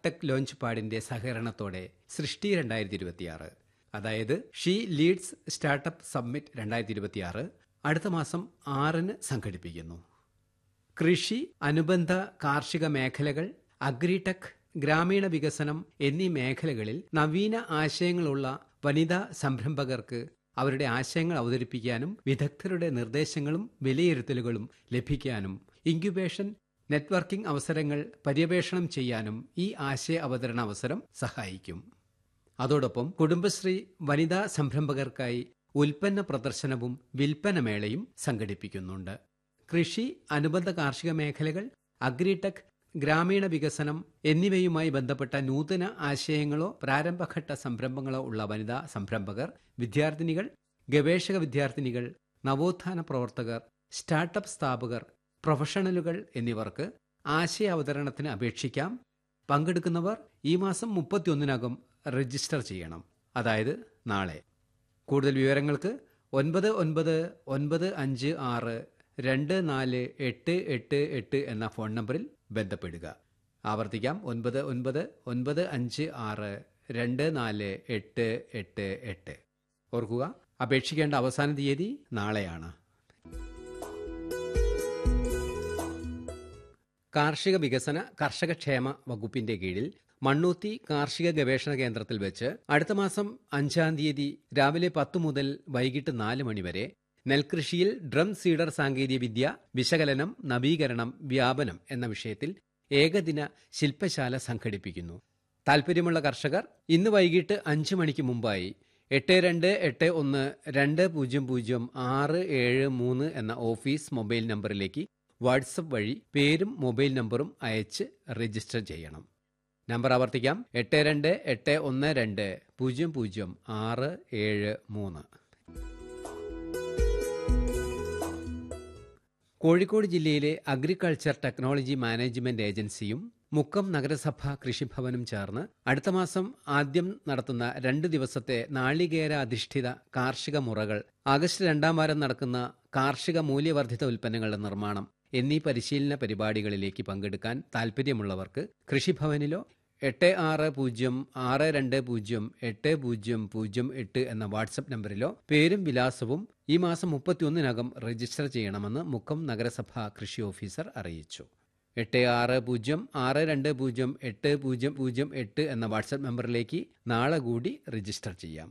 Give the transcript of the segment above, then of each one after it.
സ്റ്റാർട്ടക് launch പാഡിന്റെ സഹകരണത്തോടെ സൃഷ്ടി രണ്ടായിരത്തി ഇരുപത്തിയാറ് അതായത് ഷീ ലീഡ്സ് സ്റ്റാർട്ടപ്പ് സബ്മിറ്റ് രണ്ടായിരത്തി ഇരുപത്തിയാറ് അടുത്ത മാസം ആറിന് സംഘടിപ്പിക്കുന്നു കൃഷി അനുബന്ധ കാർഷിക മേഖലകൾ അഗ്രിടെക് ഗ്രാമീണ വികസനം എന്നീ മേഖലകളിൽ നവീന ആശയങ്ങളുള്ള വനിതാ സംരംഭകർക്ക് അവരുടെ ആശയങ്ങൾ അവതരിപ്പിക്കാനും വിദഗ്ധരുടെ നിർദ്ദേശങ്ങളും വിലയിരുത്തലുകളും ലഭിക്കാനും ഇൻക്യുബേഷൻ നെറ്റ്വർക്കിംഗ് അവസരങ്ങൾ പര്യവേഷണം ചെയ്യാനും ഈ ആശയ അവതരണ അവസരം സഹായിക്കും അതോടൊപ്പം കുടുംബശ്രീ വനിതാ സംരംഭകർക്കായി ഉൽപ്പന്ന പ്രദർശനവും വിൽപ്പനമേളയും സംഘടിപ്പിക്കുന്നുണ്ട് കൃഷി അനുബന്ധ കാർഷിക മേഖലകൾ അഗ്രിടെക് ഗ്രാമീണ വികസനം എന്നിവയുമായി ബന്ധപ്പെട്ട നൂതന ആശയങ്ങളോ പ്രാരംഭഘട്ട സംരംഭങ്ങളോ ഉള്ള വനിതാ സംരംഭകർ വിദ്യാർത്ഥിനികൾ ഗവേഷക വിദ്യാർത്ഥിനികൾ നവോത്ഥാന പ്രവർത്തകർ സ്റ്റാർട്ടപ്പ് സ്ഥാപകർ പ്രൊഫഷണലുകൾ എന്നിവർക്ക് ആശയ അവതരണത്തിന് അപേക്ഷിക്കാം പങ്കെടുക്കുന്നവർ ഈ മാസം മുപ്പത്തിയൊന്നിനകം രജിസ്റ്റർ ചെയ്യണം അതായത് നാളെ കൂടുതൽ വിവരങ്ങൾക്ക് ഒൻപത് ഒൻപത് ഒൻപത് അഞ്ച് ആറ് രണ്ട് നാല് എട്ട് എട്ട് എട്ട് എന്ന ഫോൺ നമ്പറിൽ ബന്ധപ്പെടുക ആവർത്തിക്കാം ഒൻപത് ഒൻപത് ഒൻപത് അഞ്ച് ആറ് രണ്ട് നാല് എട്ട് എട്ട് എട്ട് ഓർക്കുക അപേക്ഷിക്കേണ്ട അവസാന തീയതി നാളെയാണ് കാർഷിക വികസന കർഷകക്ഷേമ വകുപ്പിന്റെ കീഴിൽ മണ്ണൂത്തി കാർഷിക ഗവേഷണ കേന്ദ്രത്തിൽ വെച്ച് അടുത്ത മാസം അഞ്ചാം തീയതി രാവിലെ പത്ത് മുതൽ വൈകിട്ട് നാല് മണിവരെ നെൽകൃഷിയിൽ ഡ്രം സീഡർ സാങ്കേതിക വിദ്യ വിശകലനം നവീകരണം വ്യാപനം എന്ന വിഷയത്തിൽ ഏകദിന ശില്പശാല സംഘടിപ്പിക്കുന്നു താൽപ്പര്യമുള്ള കർഷകർ ഇന്ന് വൈകിട്ട് അഞ്ച് മണിക്ക് മുമ്പായി എട്ട് രണ്ട് എട്ട് ഒന്ന് രണ്ട് പൂജ്യം പൂജ്യം ആറ് ഏഴ് മൂന്ന് എന്ന ഓഫീസ് മൊബൈൽ നമ്പറിലേക്ക് വാട്സപ്പ് വഴി പേരും മൊബൈൽ നമ്പറും അയച്ച് രജിസ്റ്റർ ചെയ്യണം നമ്പർ ആവർത്തിക്കാം എട്ട് രണ്ട് എട്ട് ഒന്ന് രണ്ട് പൂജ്യം പൂജ്യം ആറ് ഏഴ് മൂന്ന് കോഴിക്കോട് ജില്ലയിലെ അഗ്രികൾച്ചർ ടെക്നോളജി മാനേജ്മെന്റ് ഏജൻസിയും മുക്കം നഗരസഭ കൃഷിഭവനും ചേർന്ന് അടുത്ത മാസം ആദ്യം നടത്തുന്ന രണ്ട് ദിവസത്തെ നാളികേര അധിഷ്ഠിത കാർഷിക മുറകൾ ആഗസ്റ്റ് രണ്ടാം വാരം നടക്കുന്ന കാർഷിക മൂല്യവർദ്ധിത ഉൽപ്പന്നങ്ങളുടെ നിർമ്മാണം എന്നീ പരിശീലന പരിപാടികളിലേക്ക് പങ്കെടുക്കാൻ താൽപ്പര്യമുള്ളവർക്ക് കൃഷിഭവനിലോ എട്ട് ആറ് പൂജ്യം ആറ് രണ്ട് പൂജ്യം എട്ട് പൂജ്യം പൂജ്യം എട്ട് എന്ന വാട്സപ്പ് നമ്പറിലോ പേരും വിലാസവും ഈ മാസം മുപ്പത്തിയൊന്നിനകം രജിസ്റ്റർ ചെയ്യണമെന്ന് മുക്കം നഗരസഭ കൃഷി ഓഫീസർ അറിയിച്ചു എട്ട് ആറ് പൂജ്യം ആറ് രണ്ട് പൂജ്യം എട്ട് പൂജ്യം പൂജ്യം എട്ട് എന്ന വാട്സപ്പ് നമ്പറിലേക്ക് നാളെ കൂടി രജിസ്റ്റർ ചെയ്യാം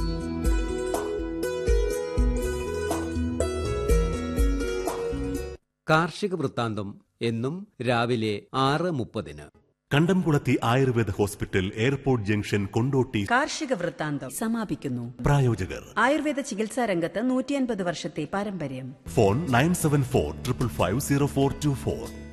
കാർഷിക വൃത്താന്തം എന്നും രാവിലെ ആറ് മുപ്പതിന് കണ്ടംകുളത്തി Ayurveda hospital airport junction Kondotty കാർഷിക വൃത്താന്തം സമാപിക്കുന്നു പ്രായോജകർ ആയുർവേദ ചികിത്സാ രംഗത്ത് നൂറ്റിയൻപത് വർഷത്തെ പാരമ്പര്യം phone nine seven four triple five zero four two four